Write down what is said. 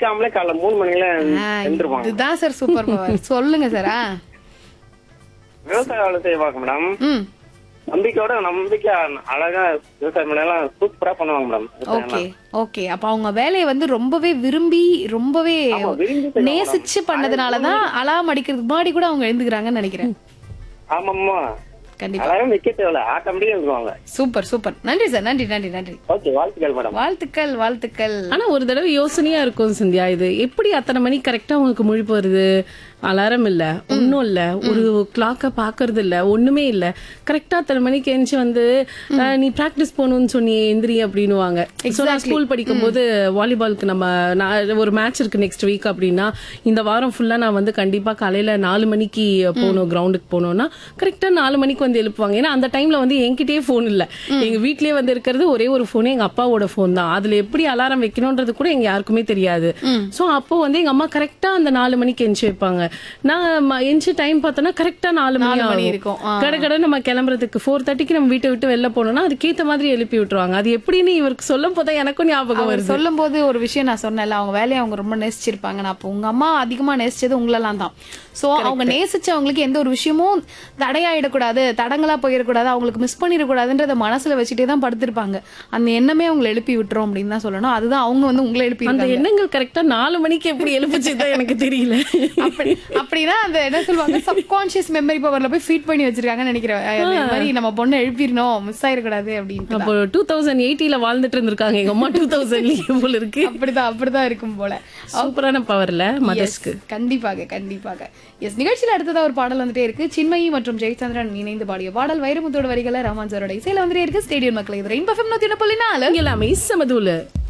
எந்திரிக்காமலே காலைல மூணு மணில ஆ, எழுந்திருப்பாங்க இதுதான் சார் சூப்பர் பவர் சொல்லுங்க சார் ஆ விவசாய வேலை செய்வாங்க மேடம் ம் நம்பிக்கையோட நம்பிக்கை அழகா விவசாயம் எல்லாம் சூப்பரா பண்ணுவாங்க மேடம் ஓகே ஓகே அப்ப அவங்க வேலையை வந்து ரொம்பவே விரும்பி ரொம்பவே ஆமா, விரும்பி செய்வாங்க நேசிச்சு பண்ணதுனாலதான் அலாம் அடிக்கிறதுக்கு முன்னாடி கூட அவங்க எழுந்துக்கிறாங்கன்னு நினைக்கிறேன் ஆமாம்மா கண்டிப்பா அழகா வைக்க தேவையில்ல ஆட்டோமேட்டிக்கா எழுந்துருவாங்க சூப்பர் சூப்பர் நன்றி சார் நன்றி நன்றி நன்றி ஓகே வாழ்த்துக்கள் மேடம் வாழ்த்துக்கள் வாழ்த்துக்கள் ஆனா ஒரு தடவை யோசனையா இருக்கும் சந்தியா இது எப்படி அத்தனை மணி கரெக்டா உங்களுக்கு முழிப்பு வருது அலாரம் இல்ல ஒண்ணும் இல்ல ஒரு கிளாக்க பாக்குறது இல்ல ஒண்ணுமே இல்ல கரெக்டா அத்தனை மணிக்கு எந்திச்சு வந்து அஹ், நீ பிராக்டிஸ் போகணும்னு சொன்னியே எந்திரி அப்படின்னுவாங்க So, நான் ஸ்கூல் படிக்கும் போது வாலிபாலுக்கு நம்ம நான் ஒரு மேட்ச் இருக்கு நெக்ஸ்ட் வீக் அப்படின்னா இந்த வாரம் ஃபுல்லா நான் வந்து கண்டிப்பா காலையில நாலு மணிக்கு போகணும் கிரவுண்டுக்கு போகணும்னா கரெக்டா நாலு மணிக்கு வந்து எழுப்புவாங்க ஏன்னா அந்த டைம்ல வந்து என்கிட்டயே போன் இல்ல எங்க வீட்லயே வந்து இருக்கிறது ஒரே ஒரு போன் எங்க அப்பாவோட போன் தான் அதுல எப்படி அலாரம் வைக்கணும்ன்றது கூட எங்க யாருக்குமே தெரியாது சோ அப்போ வந்து எங்க அம்மா கரெக்டா அந்த நாலு மணிக்கு எந்திச்சு வைப்பாங்க நான் ம- எந்திச்சு டைம் பார்த்தோன்னா கரெக்டா நாலு மணி நாலு மணி ஆகும். இருக்கும். ஆ. கடை கடை நம்ம கிளம்புறதுக்கு ஃபோர் தேர்ட்டிக்கு நம்ம வீட்டை விட்டு வெளில போனோம்னா அதுக்கேத்த மாதிரி எழுப்பி விட்டுருவாங்க அது எப்படின்னு இவருக்கு சொல்லும் போதான் எனக்கும் ஞாபகம் அவர் வருது சொல்லும் போது ஒரு விஷயம் நான் சொன்னேன்ல அவங்க வேலையை அவங்க ரொம்ப நேசிச்சிருப்பாங்க நான் அப்போ உங்க அம்மா அதிகமா நேசிச்சது உங்களெல்லாம் தான் சோ அவங்க நேசிச்சவங்களுக்கு எந்த ஒரு விஷயமும் தடையாயிடக்கூடாது தடங்களா போயிடக்கூடாது அவங்களுக்கு மிஸ் பண்ணிடக்கூடாதுன்றத மனசுல வச்சுட்டே தான் படுத்திருப்பாங்க அந்த எண்ணமே அவங்களை எழுப்பி விட்டுரும் அப்படின்னு தான் சொல்லணும் அதுதான் அவங்க வந்து உங்களை எழுப்பி அந்த இருக்காங்க. எண்ணங்கள் கரெக்டா நாலு மணிக்கு எப்படி எழுப்புச்சுதான் எனக்கு தெரியல அப்படி அப்படின்னா அந்த என்ன சொல்லுவாங்க சப்கான்ஷியஸ் மெமரி பவர்ல போய் ஃபீட் பண்ணி வச்சிருக்காங்கன்னு நினைக்கிறேன் அஹ் இந்த மாதிரி நம்ம பொண்ணை எழுப்பிடணும் மிஸ் ஆயிடக்கூடாது அப்படின்னு அப்போ டூ தௌசண்ட் எயிட்டில வாழ்ந்துட்டு இருந்திருக்காங்க எங்க அம்மா டூ தௌசண்ட்லயே போல இருக்கு அப்படிதான் அப்படிதான் இருக்கும் போல சூப்பரான பவர்ல மதர்ஸ்க்கு Yes, கண்டிப்பாக கண்டிப்பாக எஸ் நிகழ்ச்சியில் அடுத்ததா ஒரு பாடல் வந்துட்டே இருக்கு சின்மயி மற்றும் ஜெயச்சந்திரன் இணைந்து பாடிய பாடல் வைரமுத்தோட வரிகளை ரஹ்மான் சாரோட இசையில வந்துட்டே இருக்கு ஸ்டேடியம் மக்கள் இது ரெயின் பஃபம் நூத்தி ஒண்ணு புள்ளி நாலு எல்லாமே சமதூல